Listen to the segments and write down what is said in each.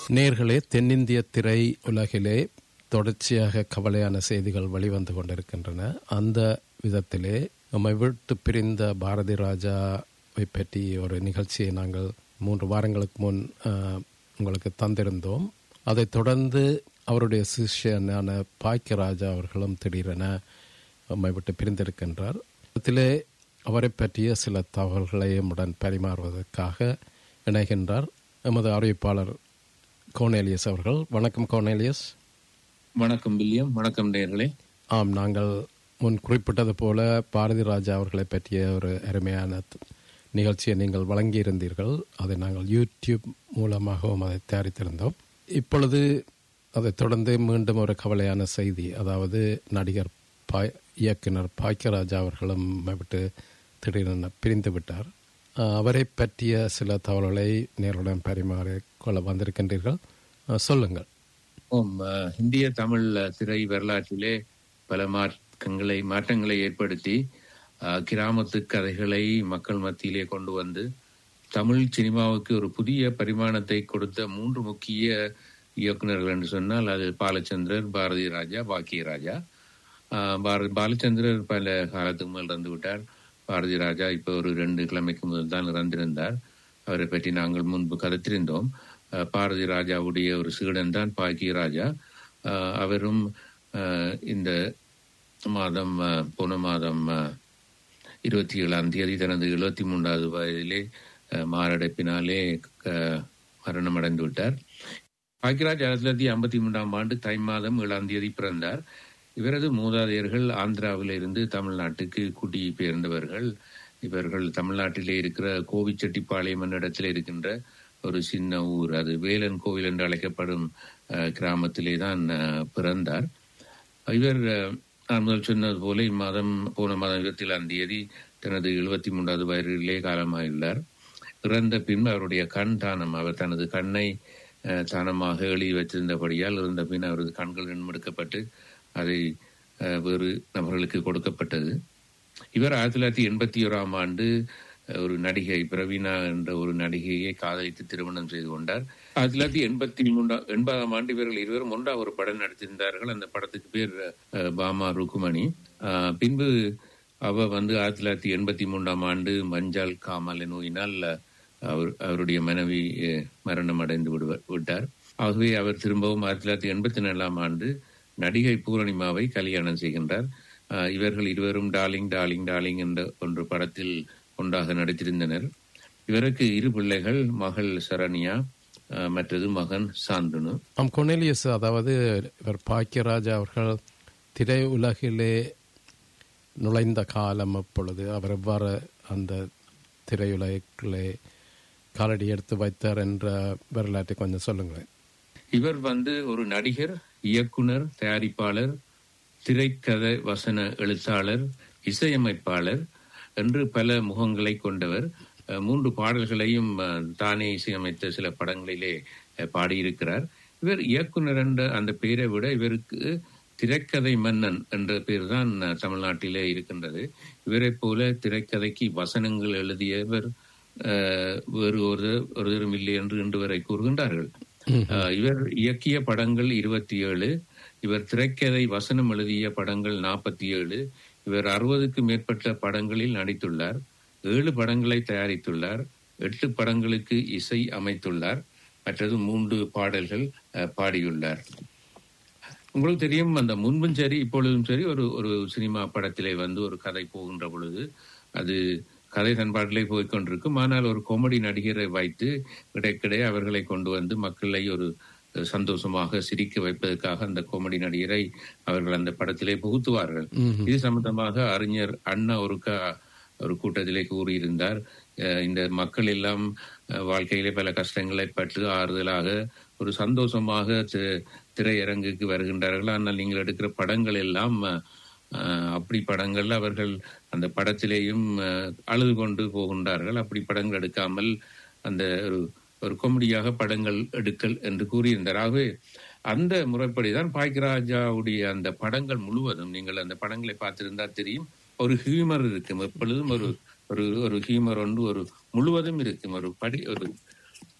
நேர்களே தென்னிந்திய திரை உலகிலே தொடர்ச்சியாக கவலையான செய்திகள் வெளிவந்து கொண்டிருக்கின்றன அந்த விதத்திலே நம்மை விட்டு பிரிந்த பாரதி ராஜாவை பற்றி ஒரு நிகழ்ச்சியை நாங்கள் மூன்று வாரங்களுக்கு முன் அஹ், உங்களுக்கு தந்திருந்தோம் அதைத் தொடர்ந்து அவருடைய சிஷ்யனான பாக்கியராஜா அவர்களும் திடீரென நம்மை விட்டு பிரிந்திருக்கின்றார் இதிலே அவரை பற்றிய சில தகவல்களை எம்முடன் பரிமாறுவதற்காக இணைகின்றார் எமது அறிவிப்பாளர் கோனேலியஸ் அவர்கள் வணக்கம் கோனேலியஸ் வணக்கம் வில்லியம் வணக்கம் நேர்களே ஆம் நாங்கள் முன் குறிப்பிட்டது போல பாரதி ராஜா அவர்களை பற்றிய ஒரு அருமையான த- நிகழ்ச்சியை நீங்கள் வழங்கியிருந்தீர்கள் அதை நாங்கள் யூடியூப் மூலமாகவும் அதை தயாரித்திருந்தோம் இப்பொழுது அதைத் தொடர்ந்து மீண்டும் ஒரு கவலையான செய்தி அதாவது நடிகர் பாய் இயக்குனர் பாக்கியராஜா அவர்களும் நம்மை விட்டு திடீரென பிரிந்து விட்டார் அஹ், அவரை பற்றிய சில தகவல்களை நேருடன் பரிமாறிக்கொள்ள வந்திருக்கின்றீர்கள் அஹ், சொல்லுங்கள் ஓம் அஹ், இந்திய தமிழ் அஹ், திரை வரலாற்றிலே பல மாற்றங்களை மாற்றங்களை ஏற்படுத்தி அஹ், கிராமத்து கதைகளை மக்கள் மத்தியிலே கொண்டு வந்து தமிழ் சினிமாவுக்கு ஒரு புதிய பரிமாணத்தை கொடுத்த மூன்று முக்கிய இயக்குனர்கள் என்று சொன்னால் அது பாலச்சந்திரர் பாரதி ராஜா பாக்கியராஜா ஆஹ் பார- பாலச்சந்திரர் பல காலத்துக்கு முதல் இறந்து விட்டார் பாரதி ராஜா இப்போ ஒரு ரெண்டு கிழமைக்கு முதல் தான் இறந்திருந்தார் அவரை பற்றி நாங்கள் முன்பு கருத்திருந்தோம் ஆஹ் பாரதி ராஜாவுடைய ஒரு சீடன் தான் பாக்கியராஜா ஆஹ் அவரும் ஆஹ் இந்த மாதம் ஆஹ் போன மாதம் ஆஹ் இருபத்தி ஏழாம் தேதி தனது எழுபத்தி மூன்றாவது வயதிலே ஆஹ் மாரடைப்பினாலே க- மரணம் அடைந்து விட்டார் பாக்கியராஜ் ஆயிரத்தி தொள்ளாயிரத்தி ஐம்பத்தி மூன்றாம் ஆண்டு தை மாதம் ஏழாம் தேதி பிறந்தார் இவரது மூதாதையர்கள் ஆந்திராவில் இருந்து தமிழ்நாட்டுக்கு குடிபெயர்ந்தவர்கள் இவர்கள் தமிழ்நாட்டிலே இருக்கிற கோவிச்செட்டிப்பாளையம் என்ற இடத்தில் இருக்கின்ற ஒரு சின்ன ஊர் அது வேலன் கோவில் என்று அழைக்கப்படும் அஹ், கிராமத்திலே தான் அஹ், பிறந்தார் இவர் அஹ், நான் முதல் சொன்னது போல இம்மாதம் போன மாதம் இருபத்தி ஏழாம் தேதி தனது எழுபத்தி மூன்றாவது வயதிலே காலமாயுள்ளார் இறந்த பின்பு அவருடைய கண் தானம் அவர் தனது கண்ணை அஹ், தானமாக எழுதி வைத்திருந்தபடியால் இருந்த பின் அவரது கண்கள் எடுக்கப்பட்டு அதை அஹ், வேறு நபர்களுக்கு கொடுக்கப்பட்டது இவர் ஆயிரத்தி தொள்ளாயிரத்தி எண்பத்தி ஓராம் ஆண்டு அஹ், ஒரு நடிகை பிரவீனா என்ற ஒரு நடிகையை காதலித்து திருமணம் செய்து கொண்டார் ஆயிரத்தி தொள்ளாயிரத்தி எண்பத்தி மூன்றாம் எண்பதாம் ஆண்டு இவர்கள் இருவரும் ஒன்றா ஒரு படம் நடித்திருந்தார்கள் அந்த படத்துக்கு பேர் அஹ், பாமா ருக்குமணி அஹ், பின்பு அவ வந்து ஆயிரத்தி தொள்ளாயிரத்தி எண்பத்தி மூன்றாம் ஆண்டு மஞ்சள் காமாலை நோயினால் அஹ், அவர் அவருடைய மனைவி அஹ், மரணம் அடைந்து விடுவார் விட்டார் ஆகவே அவர் திரும்பவும் ஆயிரத்தி தொள்ளாயிரத்தி எண்பத்தி நாலாம் ஆண்டு நடிகை பூரணிமாவை கல்யாணம் செய்கின்றார் அஹ், இவர்கள் இருவரும் டார்லிங் டார்லிங் டார்லிங் என்ற ஒன்று படத்தில் ஒன்றாக நடித்திருந்தனர் இவருக்கு இரு பிள்ளைகள் மகள் சரண்யா அஹ், மற்றது மகன் சாந்தனு ஆம் கொனேலியஸ் அதாவது இவர் பாக்கியராஜா அவர்கள் திரை உலகிலே நுழைந்த காலம் அப்பொழுது அவர் எவ்வாறு அந்த திரையுலகிலே காலடி எடுத்து வைத்தார் என்ற வரலாற்றை கொஞ்சம் சொல்லுங்களேன் இவர் வந்து ஒரு நடிகர் இயக்குனர் தயாரிப்பாளர் திரைக்கதை வசன எழுத்தாளர் இசையமைப்பாளர் என்று பல முகங்களை கொண்டவர் அஹ், மூன்று பாடல்களையும் அஹ், தானே இசையமைத்த சில படங்களிலே அஹ், பாடியிருக்கிறார் இவர் இயக்குனர் என்ற அந்த பெயரை விட இவருக்கு திரைக்கதை மன்னன் என்ற பெயர் தான் அஹ், தமிழ்நாட்டிலே இருக்கின்றது இவரைப் போல திரைக்கதைக்கு வசனங்கள் எழுதியவர் அஹ், வேறு ஒரு ஒருவரும் இல்லை என்று இன்று வரை கூறுகின்றார்கள் அஹ், இவர் இயக்கிய படங்கள் இருபத்தி ஏழு இவர் திரைக்கதை வசனம் எழுதிய படங்கள் நாற்பத்தி ஏழு இவர் அறுபதுக்கு மேற்பட்ட படங்களில் நடித்துள்ளார் ஏழு படங்களை தயாரித்துள்ளார் எட்டு படங்களுக்கு இசை அமைத்துள்ளார் மற்றது மூன்று பாடல்கள் அஹ், பாடியுள்ளார் உங்களுக்கு தெரியும் அந்த முன்பும் சரி இப்பொழுதும் சரி ஒரு ஒரு சினிமா படத்திலே வந்து ஒரு கதை போகின்ற பொழுது அது கதை தன்பாட்டிலே போய்க் கொண்டிருக்கும் ஆனால் ஒரு காமெடி நடிகரை வைத்து இடைக்கிடையே அவர்களை கொண்டு வந்து மக்களை ஒரு சந்தோஷமாக சிரிக்க வைப்பதற்காக அந்த காமெடி நடிகரை அவர்கள் அந்த படத்திலே புகுத்துவார்கள் இது சம்பந்தமாக அறிஞர் அண்ணா ஒரு க- ஒரு கூட்டத்திலே கூறியிருந்தார் அஹ் இந்த மக்கள் எல்லாம் அஹ், வாழ்க்கையிலே பல கஷ்டங்களை பற்று ஆறுதலாக ஒரு சந்தோஷமாக தி- திரையரங்குக்கு வருகின்றார்கள் ஆனால் நீங்கள் எடுக்கிற படங்கள் எல்லாம் அஹ், அப்படி படங்கள் அவர்கள் அந்த படத்திலேயும் அஹ், அழுது கொண்டு போகின்றார்கள் அப்படி படங்கள் எடுக்காமல் அந்த ஒரு ஒரு காமெடியாக படங்கள் எடுக்கல் என்று கூறியிருந்தார் ஆகவே அந்த முறைப்படிதான் பாக்கியராஜாவுடைய அந்த படங்கள் முழுவதும் நீங்கள் அந்த படங்களை பார்த்திருந்தா தெரியும் ஒரு ஹியூமர் இருக்கும் எப்பொழுதும் ஒரு ஒரு ஒரு ஹியூமர் ஒன்று ஒரு முழுவதும் இருக்கும் ஒரு படி ஒரு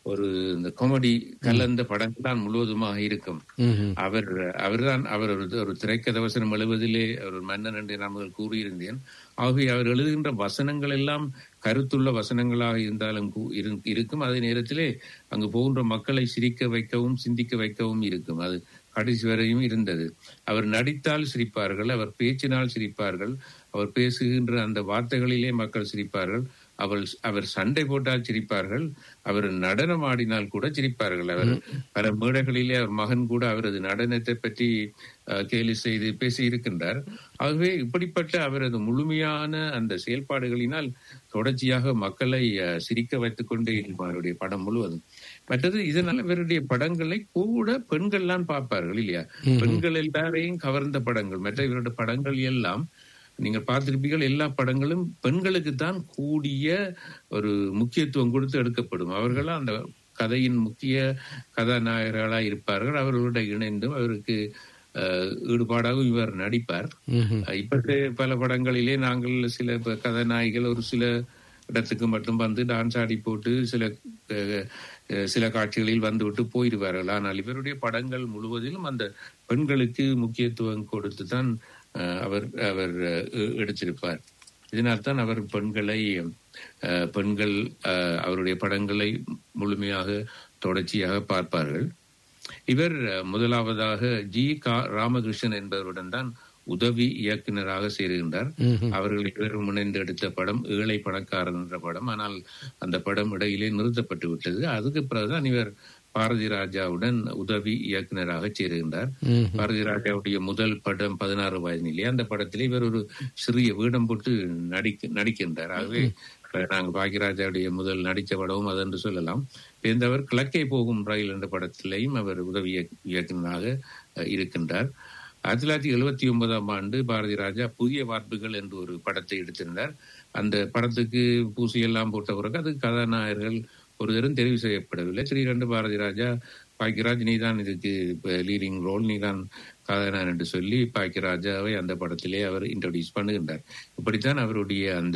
ஒரு இந்த காமெடி கலந்த படங்கள் தான் முழுவதுமாக இருக்கும் ம்ஹும். அவர் அவர்தான் அவர் ஒரு ஒரு திரைக்கதை வசனம் எழுவதிலே ஒரு மன்னன் என்று நான் முதல் கூறியிருந்தேன் ஆகவே அவர் எழுதுகின்ற வசனங்கள் எல்லாம் கருத்துள்ள வசனங்களாக இருந்தாலும் கூ- இரு- இருக்கும் அதே நேரத்திலே அங்கு போகின்ற மக்களை சிரிக்க வைக்கவும் சிந்திக்க வைக்கவும் இருக்கும் அது கடைசி வரையும் இருந்தது அவர் நடித்தால் சிரிப்பார்கள் அவர் பேச்சினால் சிரிப்பார்கள் அவர் பேசுகின்ற அந்த வார்த்தைகளிலே மக்கள் சிரிப்பார்கள் அவர் அவர் சண்டை போட்டால் சிரிப்பார்கள் அவர் நடனம் ஆடினால் கூட சிரிப்பார்கள் அவர் பல மேடைகளிலே அவர் மகன் கூட அவரது நடனத்தை பற்றி அஹ், கேலி செய்து பேசி இருக்கின்றார் ஆகவே இப்படிப்பட்ட அவரது முழுமையான அந்த செயல்பாடுகளினால் தொடர்ச்சியாக மக்களை அஹ், சிரிக்க வைத்துக் கொண்டே இருக்கும் அவருடைய படம் முழுவதும் மற்றது இதனால இவருடைய படங்களை கூட பெண்கள்லாம் பார்ப்பார்கள் இல்லையா பெண்கள் எல்லாரையும் கவர்ந்த படங்கள் மற்ற இவருடைய படங்கள் எல்லாம் நீங்கள் பார்த்திருப்பீர்கள் எல்லா படங்களும் பெண்களுக்கு தான் கூடிய ஒரு முக்கியத்துவம் கொடுத்து எடுக்கப்படும் அவர்களாம் அந்த கதையின் முக்கிய கதாநாயகர்களாக இருப்பார்கள் அவர்களோட இணைந்து அவருக்கு அஹ், ஈடுபாடாக இவர் நடிப்பார் ம்ஹும். இப்ப பல படங்களிலே நாங்கள் சில இப்ப கதாநாயகிகள் ஒரு சில இடத்துக்கு மட்டும் வந்து டான்ஸ் ஆடி போட்டு சில அஹ், அஹ், சில காட்சிகளில் வந்து விட்டு போயிடுவார்கள் ஆனால் இவருடைய படங்கள் முழுவதிலும் அந்த பெண்களுக்கு முக்கியத்துவம் கொடுத்து தான் அஹ், அவர் அவர் அஹ், எ- எடுத்திருப்பார் இதனால்தான் அவர் பெண்களை அஹ், பெண்கள் அஹ், அவருடைய படங்களை முழுமையாக தொடர்ச்சியாக பார்ப்பார்கள் இவர் அஹ், முதலாவதாக ஜி கா ராமகிருஷ்ணன் என்பவருடன் தான் உதவி இயக்குனராக சேருகின்றார் ம்ஹும். அவர்கள் இருவரும் இணைந்து எடுத்த படம் ஏழை பணக்காரன் என்ற படம் ஆனால் அந்த படம் இடையிலே நிறுத்தப்பட்டு விட்டது அதுக்கு பிறகுதான் இவர் பாரதி ராஜாவுடன் உதவி இயக்குனராக சேருகின்றார் ம்ஹும். பாரதி ராஜாவுடைய முதல் படம் பதினாறு வயதினிலே அந்த படத்திலே இவர் ஒரு சிறிய வேடம் போட்டு நடிக்க நடிக்கின்றார் ஆகவே நாங்கள் பாக்யராஜாவுடைய முதல் நடித்த படமும் அது என்று சொல்லலாம் இருந்தவர் கிழக்கே போகும் ரயில் என்ற படத்திலேயும் அவர் உதவி இயக்கு- இயக்குனராக அஹ், இருக்கின்றார் ஆயிரத்தி தொள்ளாயிரத்தி எழுபத்தி ஒன்பதாம் ஆண்டு பாரதி ராஜா புதிய வார்ப்புகள் என்று ஒரு படத்தை எடுத்திருந்தார் அந்த படத்துக்கு பூசியெல்லாம் போட்ட பிறகு அது கதாநாயகர்கள் ஒருவரும் தெரிவு செய்யப்படவில்லை திடீரென்று பாரதி ராஜா பாக்கியராஜ் நீதான் இதுக்கு லீடிங் ரோல் நீதான் கதாநாயகன் என்று சொல்லி பாக்கியராஜாவை அந்த படத்திலே அவர் இன்ட்ரோடியூஸ் பண்ணுகின்றார் இப்படித்தான் அவருடைய அந்த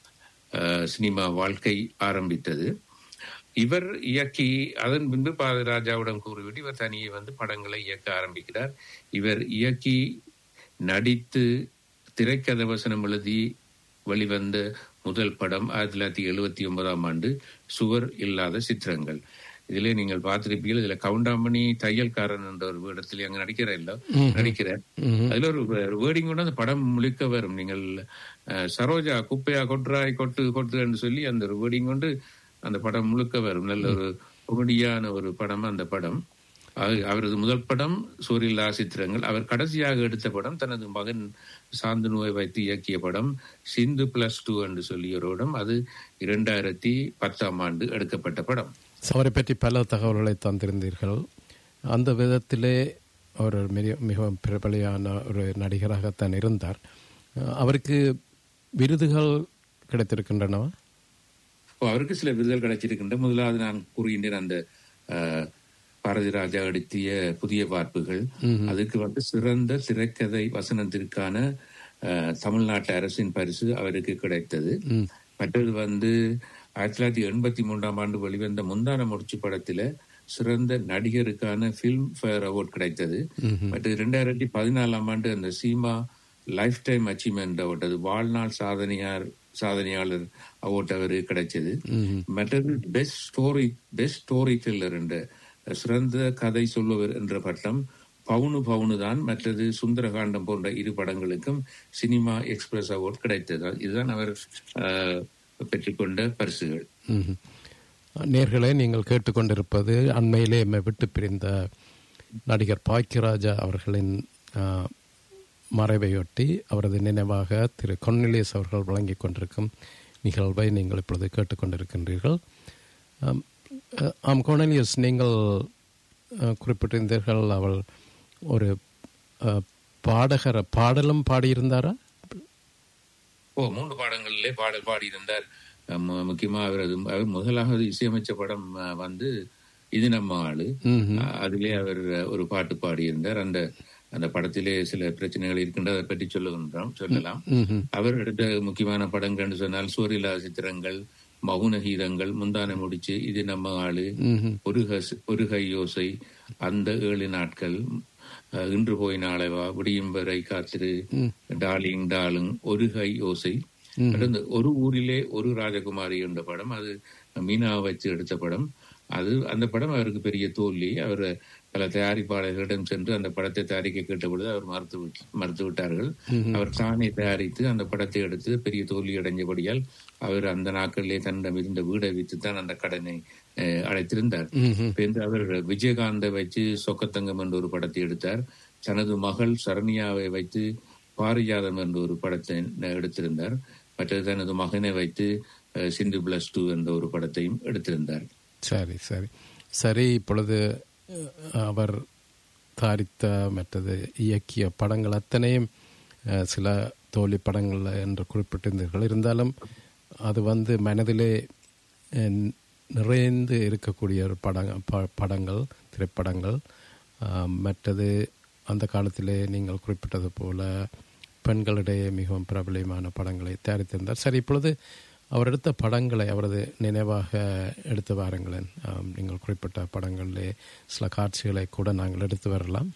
அஹ், சினிமா வாழ்க்கை ஆரம்பித்தது இவர் இயக்கி அதன் பின்பு பாரதிராஜாவிடம் கூறிவிட்டு இவர் தனியே வந்து படங்களை இயக்க ஆரம்பிக்கிறார் இவர் இயக்கி நடித்து திரைக்கதை வசனம் எழுதி வெளிவந்த முதல் படம் ஆயிரத்தி தொள்ளாயிரத்தி எழுபத்தி ஒன்பதாம் ஆண்டு சுவர் இல்லாத சித்திரங்கள் இதிலே நீங்கள் பார்த்திருப்பீர்கள் இதுல கவுண்டாமணி தையல்காரன் என்ற ஒரு இடத்துல அங்க நடிக்கிற இல்ல நடிக்கிறார் ம்ஹும். அதுல ஒரு வேர்டிங் கூட அந்த படம் முழுக்க வரும் நீங்கள் அஹ், சரோஜா குப்பையா கொட்டுறாய் கொட்டு கொட்டுன்னு சொல்லி அந்த ஒரு வேர்டிங் கொண்டு அந்த படம் முழுக்க வரும் நல்ல ஒரு கொமெடியான ஒரு படம் அந்த படம் அது அவரது முதல் படம் சூரியலா சித்திரங்கள் அவர் கடைசியாக எடுத்த படம் தனது மகன் சாந்து நோய் வைத்து இயக்கிய படம் சிந்து பிளஸ் டூ என்று சொல்லிய ஒரு படம் அது இரண்டாயிரத்தி பத்தாம் ஆண்டு எடுக்கப்பட்ட படம் அவரை பற்றி பல தகவல்களை தந்திருந்தீர்கள் அந்த விதத்திலே அவர் மிக மிகவும் பிரபலியான ஒரு நடிகராகத்தான் இருந்தார் அஹ் அவருக்கு விருதுகள் கிடைத்திருக்கின்றனவா இப்போ அவருக்கு சில விருதுகள் கிடைச்சிருக்கின்ற முதலாவது நான் கூறுகின்றேன் அந்த அஹ், பாரதி ராஜா எடுத்திய புதிய வார்ப்புகள் அதுக்கு வந்து சிறந்த திரைக்கதை வசனத்திற்கான அஹ், தமிழ்நாட்டு அரசின் பரிசு அவருக்கு கிடைத்தது ம். மற்றது வந்து ஆயிரத்தி தொள்ளாயிரத்தி எண்பத்தி மூன்றாம் ஆண்டு வெளிவந்த முந்தான முடிச்சு படத்துல சிறந்த நடிகருக்கான ஃபில்ம் ஃபேர் அவார்ட் கிடைத்தது மற்றது இரண்டாயிரத்தி பதினாலாம் ஆண்டு அந்த SIIMA lifetime achievement award அது வாழ்நாள் சாதனையார் சாதனையாளர் அவார்ட் அவருக்கு கிடைச்சது மற்றது best story best storyteller என்ற சிறந்த கதை சொல்லுவர் என்ற பட்டம் பவுனு பவுனு தான் மற்றது சுந்தரகாண்டம் போன்ற இரு படங்களுக்கும் சினிமா எக்ஸ்பிரஸ் அவார்ட் கிடைத்தது இதுதான் அவர் அஹ், பெற்றுக்கொண்ட பரிசுகள் ம்ஹும். நேர்களே நீங்கள் கேட்டுக்கொண்டிருப்பது அண்மையிலே எம்மை விட்டு பிரிந்த நடிகர் பாக்கியராஜா அவர்களின் ஆஹ், மறைவையொட்டி அவரது நினைவாக திரு கொன்னிலேஸ் அவர்கள் வழங்கிக் கொண்டிருக்கும் நிகழ்வை நீங்கள் இப்பொழுது கேட்டுக்கொண்டிருக்கின்றீர்கள் ஆம், அஹ், ஆம் கொனலியஸ் நீங்கள் அஹ், குறிப்பிட்டிருந்தீர்கள் அவள் ஒரு அஹ், பாடகர பாடலும் பாடியிருந்தாரா ஓ மூன்று பாடங்களிலே பாடல் பாடியிருந்தார் அஹ், மு- முக்கியமா அவரது அவர் முதலாக இசையமைச்ச படம் அஹ், வந்து இது நம்ம ஆளு ம்ஹும். அஹ், அதிலே அவர் அஹ், ஒரு பாட்டு பாடியிருந்தார் அந்த அந்த படத்திலே சில பிரச்சனைகள் இருக்கின்ற அதை பற்றி சொல்லுகின்றோம் சொல்லலாம் ம்ஹும். அவர் எடுத்த முக்கியமான படங்கள் சொன்னால் சூரியலா சித்திரங்கள் மௌன கீதங்கள் முந்தான முடிச்சு இது நம்ம ஆளு ம்ஹும். ஒரு கஸ்- ஒரு கை யோசை அந்த ஏழு நாட்கள் அஹ், இன்று போய் நாளை வா விடியும் வரை காத்திரு டார்லிங் டார்லிங் ஒரு கை யோசை அடுத்து ஒரு ஊரிலே ஒரு ராஜகுமாரி என்ற படம் அது மீனா வச்சு எடுத்த படம் அது அந்த படம் அவருக்கு பெரிய தோல்வி அவர் பல தயாரிப்பாளர்களிடம் சென்று அந்த படத்தை தயாரிக்க கேட்ட பொழுது அவர் மறுத்து விட்- மறுத்து விட்டார்கள் அவர் தானே தயாரித்து அந்த படத்தை எடுத்து பெரிய தோல்வி அடைஞ்சபடியால் அவர் அந்த நாட்களிலே தன்னிடம் இருந்த வீடை வித்து தான் அந்த கடனை அஹ், அடைத்திருந்தார் ம்ஹும். இப்ப இந்த அவர் விஜயகாந்தை வச்சு சொக்கத்தங்கம் என்ற ஒரு படத்தை எடுத்தார் தனது மகள் சரண்யாவை வைத்து பாரிஜாதம் என்ற ஒரு படத்தை எடுத்திருந்தார் மற்றது தனது மகனை வைத்து அஹ், சிந்து பிளஸ் டூ என்ற ஒரு படத்தையும் எடுத்திருந்தார் சரி சரி சரி இப்பொழுது அஹ், அவர் தயாரித்த மற்றது இயக்கிய படங்கள் அத்தனையும் அஹ், சில தோல்வி படங்கள் என்று குறிப்பிட்டிருந்தீர்கள் இருந்தாலும் அது வந்து மனதிலே அஹ், நிறைந்து இருக்கக்கூடிய ஒரு படங்க ப- படங்கள் திரைப்படங்கள் அஹ், மற்றது அந்த காலத்திலே நீங்கள் குறிப்பிட்டது போல பெண்களிடையே மிகவும் பிரபலமான படங்களை தயாரித்திருந்தார் சரி இப்பொழுது அவர் எடுத்த படங்களை அவரது நினைவாக எடுத்து வாருங்களேன் ஆம், நீங்கள் குறிப்பிட்ட படங்களிலே சில காட்சிகளை கூட நாங்கள் எடுத்து வரலாம்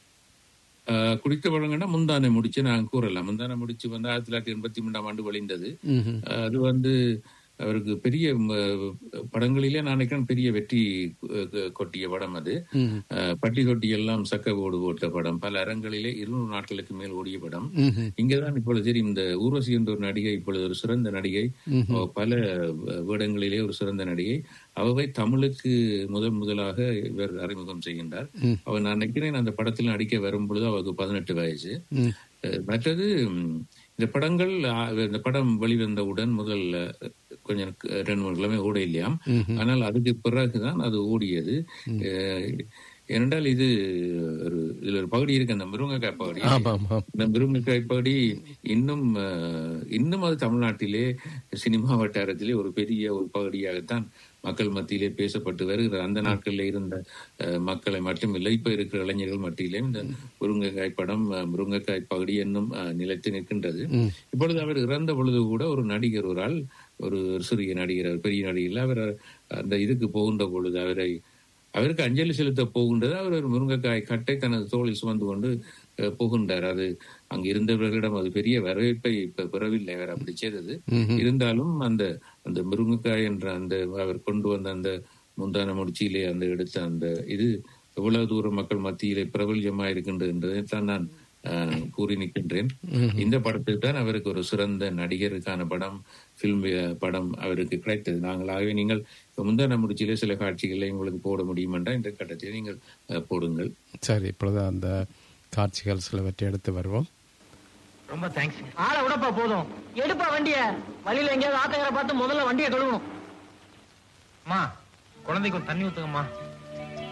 அஹ், குடித்த படங்கன்னா முந்தானை முடிச்சு நான் கூறலாம் முந்தானை முடிச்சு வந்து ஆயிரத்தி தொள்ளாயிரத்தி எண்பத்தி மூன்றாம் ஆண்டு வெளிந்தது ம்ஹும். அஹ், அது வந்து அவருக்கு பெரிய ம, படங்களிலே நான் நினைக்கிறேன் பெரிய வெற்றி அஹ், கொட்டிய படம் அது ம்ஹும். அஹ், பட்டி தொட்டி எல்லாம் சக்க ஓடு போட்ட படம் பல அரங்களிலே இருநூறு நாட்களுக்கு மேல் ஓடிய படம் ம்ஹும். இங்கதான் இப்பொழுது தெரியும் இந்த ஊர்வசி என்ற ஒரு நடிகை இப்பொழுது ஒரு சிறந்த நடிகை அவ பல வ- வேடங்களிலே ஒரு சிறந்த நடிகை அவவை தமிழுக்கு முதல் முதலாக இவர் அறிமுகம் செய்கின்றார் அவர் நான் நினைக்கிறேன் அந்த படத்தில் நடிக்க வரும் பொழுது அவருக்கு பதினெட்டு வயசு ம். அஹ் மற்றது ம், இந்த படங்கள் ஆ, இந்த படம் வெளிவந்தவுடன் முதல் அஹ், கொஞ்சம் க- ரெண்டு மூணு கிழமை ஓட இல்லையாம் ஆனால் அதுக்கு பிறகுதான் அது ஓடியது அஹ், ஏனென்றால் இது ஒரு இதுல ஒரு பகுதி இருக்கு அந்த முருங்கைக்காய் பகுதி ஆமாம் ஆமாம் இந்த முருங்கைக்காய் பகுதி இன்னும் அஹ், இன்னும் அது தமிழ்நாட்டிலே சினிமா வட்டாரத்திலே ஒரு பெரிய ஒரு பகுதியாகத்தான் மக்கள் மத்தியிலே பேசப்பட்டு வருகிறது அந்த நாட்களில் இருந்த அஹ், மக்களை மட்டுமில்லை இப்ப இருக்கிற இளைஞர்கள் மத்தியிலே இந்த முருங்கைக்காய் படம் அஹ், முருங்கைக்காய் பகுதி என்னும் அஹ், நிலைத்து நிற்கின்றது இப்பொழுது அவர் இறந்த பொழுது கூட ஒரு நடிகர் ஒரு ஆள் ஒரு சிறிய நடிகர் அவர் பெரிய நடிகர் அவர் அந்த இதுக்கு போகின்ற பொழுது அவரை அவருக்கு அஞ்சலி செலுத்த போகின்றது அவர் ஒரு முருங்கைக்காய் கட்டை தனது தோளில் சுமந்து கொண்டு அஹ், போகின்றார் அது அங்கு இருந்தவர்களிடம் அது பெரிய வரவேற்பை இப்ப பெறவில்லை அவர் அப்படி செய்தது இருந்தாலும் அந்த அந்த முருங்கைக்காய் என்ற அந்த அவர் கொண்டு வந்த அந்த முந்தான முடிச்சியிலே அந்த எடுத்த அந்த இது எவ்வளவு தூரம் மக்கள் மத்தியிலே பிரபல்யமா இருக்கின்றது என்பதை தான் நான் அஹ், கூறி நிற்கின்றேன் இந்த படத்துக்கு தான் அவருக்கு ஒரு சிறந்த நடிகருக்கான படம் பிலிம் படம் அவருக்கு கிடைத்தது நாங்களாகவே நீங்கள் இப்ப முந்தான முடிச்சிலே சில காட்சிகளை உங்களுக்கு போட முடியும் என்றால் இந்த கட்டத்தில் நீங்கள் அஹ், போடுங்கள் சரி இப்பொழுது அந்த காட்சிகள் சிலவற்றை எடுத்து வருவோம் ரொம்ப தேங்க்ஸ் ஆளை விடப்பா போதும் எடுப்பா வண்டிய வழியில எங்கேயாவது ஆத்தங்கரை பார்த்து முதல்ல வண்டியை கழுவணும் அம்மா குழந்தைக்கு ஒரு தண்ணி ஊத்துங்கம்மா